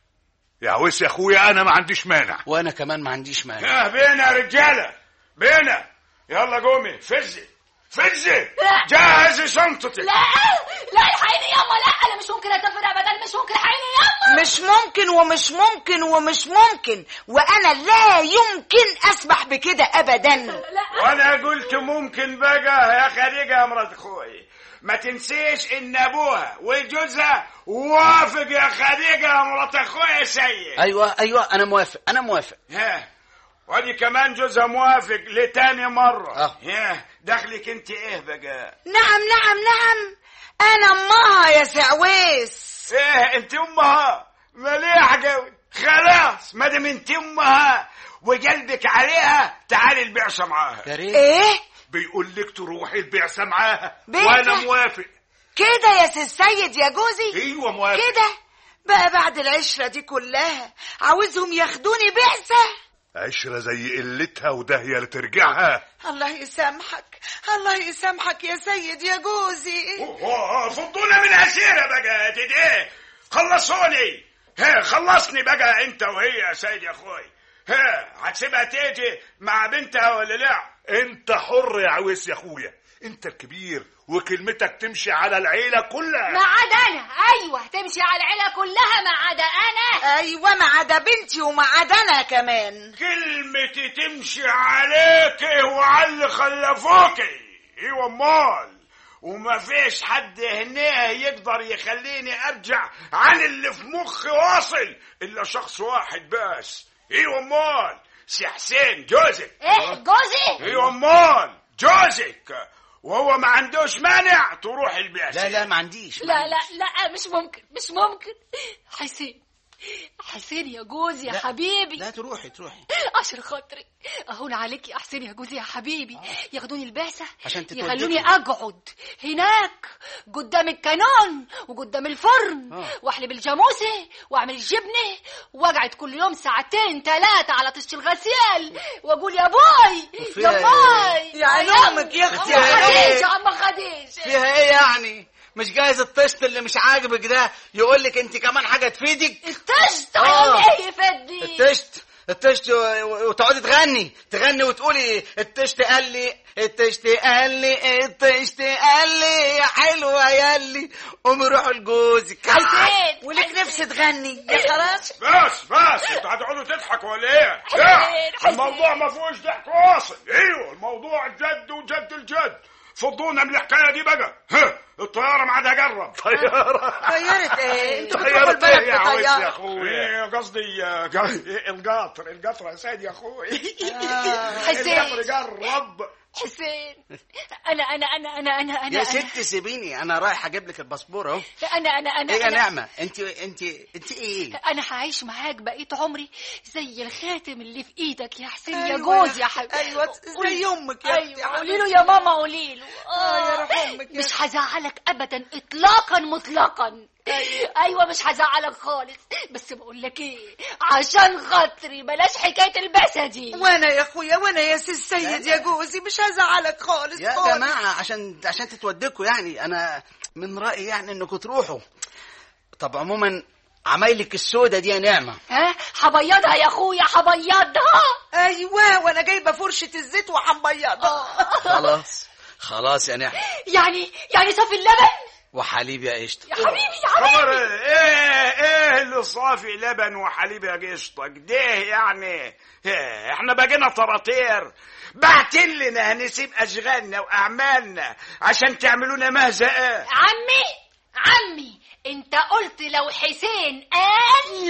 يا عويس يا اخويا انا ما عنديش مانع وانا كمان ما عنديش مانع اه بينا يا رجالة بينا يلا قومي فزي فزي لا. جهزي شنطتك لا لا الحقيني ياما لا انا مش ممكن اسافر ابدا مش ممكن الحقيني ياما مش ممكن ومش ممكن ومش ممكن وانا لا يمكن اسمح بكده ابدا لا وانا قلت ممكن بقى يا خديجة يا مرات اخوي ما تنسيش ان ابوها وجوزها وافق يا خديجة يا مرات اخوي سيد ايوه ايوه انا موافق انا موافق ها ودي كمان جوزها موافق لتاني مرة اه. ها دخلك انت ايه بقى نعم نعم نعم انا امها يا سعويس ايه انت امها مليح قوي خلاص ما دام انت امها وقلبك عليها تعالي البعثة معاها يا ريت ايه بيقول لك تروحي البعثة معاها بيتها؟ وانا موافق كده يا سي السيد يا جوزي ايوه موافق كده بقى بعد العشرة دي كلها عاوزهم ياخدوني بعثة عشرة زي قلتها وداهية لترجعها الله يسامحك الله يسامحك يا سيد يا جوزي أوه، فضونا من اسيره بقى تديه خلصوني ها خلصني بقى انت وهي يا سيد يا اخوي ها هتسيبها تيجي مع بنتها ولا لا انت حر يا عويس يا اخويا انت الكبير وكلمتك تمشي على العيلة كلها ما عدا انا ايوه تمشي على العيله كلها ما عدا انا ايوه ما عدا بنتي وما عدا انا كمان كلمتي تمشي عليك وعلى اللي خلفوك ايوه امال وما فيش حد هنا يقدر يخليني ارجع عن اللي في مخي واصل الا شخص واحد بس ايوه امال سي حسين جوزك ايه جوزي ايوه امال جوزك وهو ما عندوش مانع تروح البيت لا لا ما عنديش لا لا لا مش ممكن مش ممكن حسين حسين يا جوزي يا لا، حبيبي لا تروحي تروحي عشان خاطري اهون عليك يا حسين يا جوزي يا حبيبي ياخدوني البعثه عشان تتوددي. يخلوني اقعد هناك قدام الكانون وقدام الفرن آه. واحلب الجاموسه واعمل الجبنه واقعد كل يوم ساعتين ثلاثه على طش الغسيل واقول يا باي يا وفيها باي يا عين أمك يا أختي، عم يا خديجه إيه؟ عم خديجه فيها ايه يعني مش جايز الطشت اللي مش عاجبك ده يقول لك انت كمان حاجه تفيدك الطشت آه. هيقول ايه يفيدني الطشت الطشت و- و- وتقعدي تغني تغني وتقولي الطشت قال لي الطشت قال لي الطشت قال لي يا حلوه ياللي قومي روحوا لجوزك حسين ولك نفس تغني يا خلاص بس بس انتوا هتقعدوا تضحكوا ولا ايه؟ حسين، لا حسين. الموضوع ما فيهوش ضحك واصل ايوه الموضوع جد وجد الجد فضونا من الحكايه دي بقى ها الطياره ما عاد اجرب طيارة طيارة ايه انتوا بتروحوا طيارة البلد ايه يا عويس يا بطيارة اخويا ايه قصدي آه، ق- القطر القطر يا سيدي يا اخوي حسين. القطر قرب حسين انا انا انا انا انا انا يا ست سيبيني انا رايح اجيب لك الباسبور اهو انا انا انا ايه يا أنا- نعمه انت انت انت ايه انا هعيش معاك بقيت عمري زي الخاتم اللي في ايدك يا حسين يا أيوة جوز يا حبيبي ايوه زي امك يا اختي ايوه قولي له يا ماما قولي له آه، يا روح أمك يا مش هزعلك ابدا اطلاقا مطلقا ايوه مش هزعلك خالص بس بقول لك ايه عشان خاطري بلاش حكايه البسه دي وانا يا اخويا وانا يا سي السيد يا جوزي مش هزعلك خالص يا خالص. جماعه عشان عشان تتودكوا يعني انا من رايي يعني انكم تروحوا طب عموما عمايلك السودة دي يا نعمه ها هبيضها يا اخويا هبيضها ايوه وانا جايبه فرشه الزيت وهنبيضها خلاص خلاص يا نعمه يعني يعني صافي اللبن وحليب يا قشطه يا حبيبي يا خبر حبيبي ايه ايه اللي صافي لبن وحليب يا قشطه ده يعني إيه، احنا بقينا طراطير بعتين لنا هنسيب اشغالنا واعمالنا عشان تعملونا مهزقه عمي عمي انت قلت لو حسين قال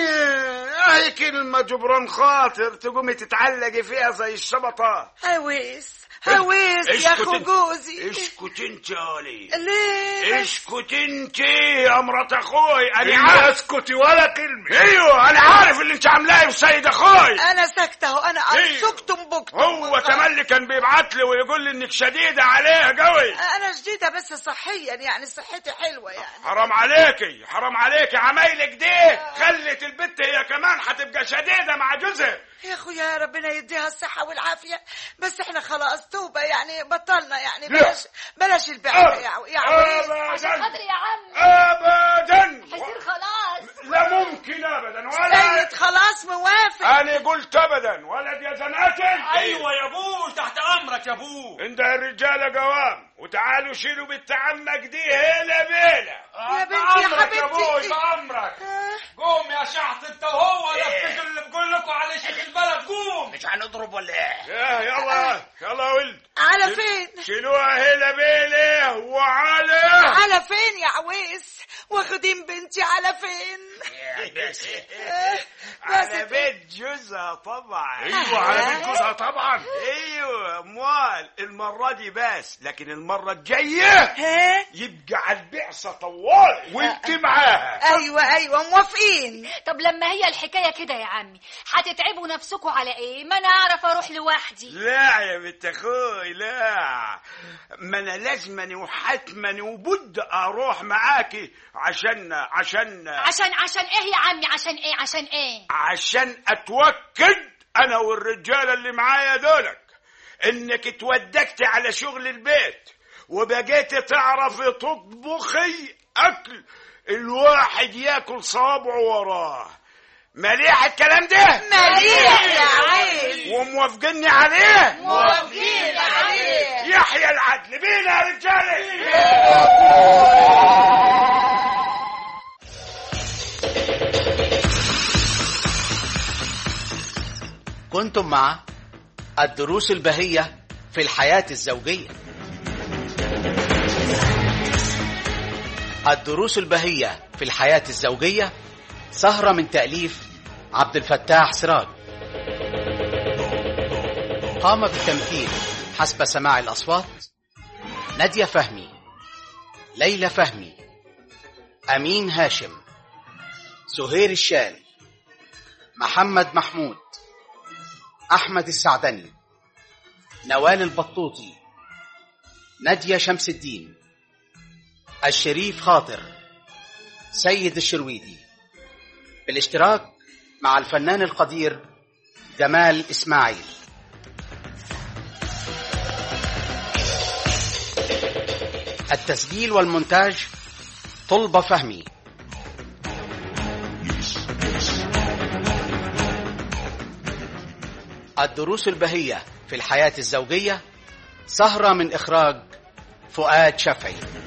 اهي كلمة جبران خاطر تقومي تتعلقي فيها زي الشبطة هويس هويس يا اسكت اخو انت. جوزي اسكت انت يا ولي ليه اسكت انت يا مرات اخوي انا إيه عارف اسكتي ولا كلمة ايوه انا عارف اللي انت عاملاه في سيد اخوي انا ساكته اهو انا إيه. سكتم بكتم هو تملي كان بيبعت لي ويقول لي انك شديده عليه قوي انا جديده بس صحيا يعني صحتي حلوه يعني حرام عليكي حرام عليكي عمايلك دي خلت البت هي كمان هتبقى شديده مع جوزها يا اخويا ربنا يديها الصحه والعافيه بس احنا خلاص توبه يعني بطلنا يعني بلاش بلاش البعد يا عو- يا عويس عشان ابدا خاطري يا عم ابدا حسين خلاص لا ممكن ابدا ولا سيد خلاص موافق انا قلت ابدا ولد يا زناتل ايوه يا ابوي تحت امرك يا ابوي انت الرجاله قوام وتعالوا شيلوا بنت عمك دي هيلا بيلا يا بنتي يا امرك يا ابوي حبيبتي امرك قوم يا شحط انت وهو نفذوا اللي بقول لكم على شيخ البلد قوم مش هنضرب ولا ايه يا يلا يلا يا ولد على فين شيلوها هيلا بيلا وعلى على فين يا عويس واخدين بنتي على فين بس آه، على بس بيت جوزها طبعا ايوه على بيت جوزها طبعا ايوه اموال المره دي بس لكن المره الجايه ها يبقى على البعثه طوال وانت معاها ايوه ايوه موافقين طب لما هي الحكايه كده يا عمي هتتعبوا نفسكم على ايه ما انا اعرف اروح لوحدي لا يا بنت اخوي لا ما انا لازمني وحتمني وبد اروح معاكي عشان عشان عشان عشان ايه يا عمي عشان ايه عشان ايه عشان اتوكد انا والرجاله اللي معايا دولك انك اتودكت على شغل البيت وبقيت تعرفي تطبخي اكل الواحد ياكل صابعه وراه مليح الكلام ده مليح يا عيل وموافقني عليه موافقين عليه يحيى العدل بينا يا رجاله كنتم مع الدروس البهية في الحياة الزوجية الدروس البهية في الحياة الزوجية سهرة من تأليف عبد الفتاح سراج قام بالتمثيل حسب سماع الأصوات نادية فهمي ليلى فهمي أمين هاشم سهير الشال محمد محمود أحمد السعدني نوال البطوطي نادية شمس الدين الشريف خاطر سيد الشرويدي بالاشتراك مع الفنان القدير جمال إسماعيل التسجيل والمونتاج طلبة فهمي الدروس البهية في الحياة الزوجية سهرة من إخراج فؤاد شفعي